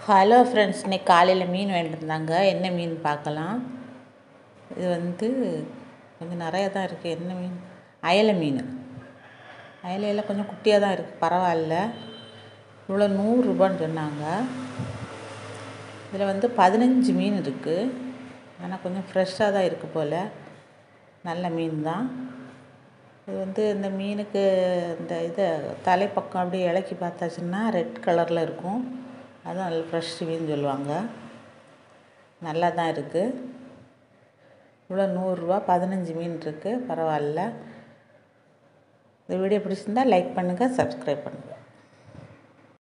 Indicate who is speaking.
Speaker 1: hello friends இன்னைக்கு காலையில் மீன் வாங்கிட்டு வந்தாங்க என்ன மீன் பார்க்கலாம் இது வந்து கொஞ்சம் நிறையா தான் இருக்குது என்ன மீன் அயலை மீன் அயலையெல்லாம் கொஞ்சம் குட்டியாக தான் இருக்குது பரவாயில்ல இவ்வளோ நூறுரூபான்னு சொன்னாங்க இதில் வந்து பதினஞ்சு மீன் இருக்குது ஆனால் கொஞ்சம் ஃப்ரெஷ்ஷாக தான் இருக்குது போல் நல்ல மீன் தான் இது வந்து இந்த மீனுக்கு இந்த இதை தலைப்பக்கம் அப்படியே இலக்கி பார்த்தாச்சுன்னா ரெட் கலரில் இருக்கும் அதுவும் நல்ல ஃப்ரெஷ் மீன் சொல்லுவாங்க நல்லா தான் இருக்குது இவ்வளோ நூறுரூவா பதினஞ்சு மீன் இருக்குது பரவாயில்ல இந்த வீடியோ பிடிச்சிருந்தா லைக் பண்ணுங்கள் சப்ஸ்கிரைப் பண்ணுங்கள்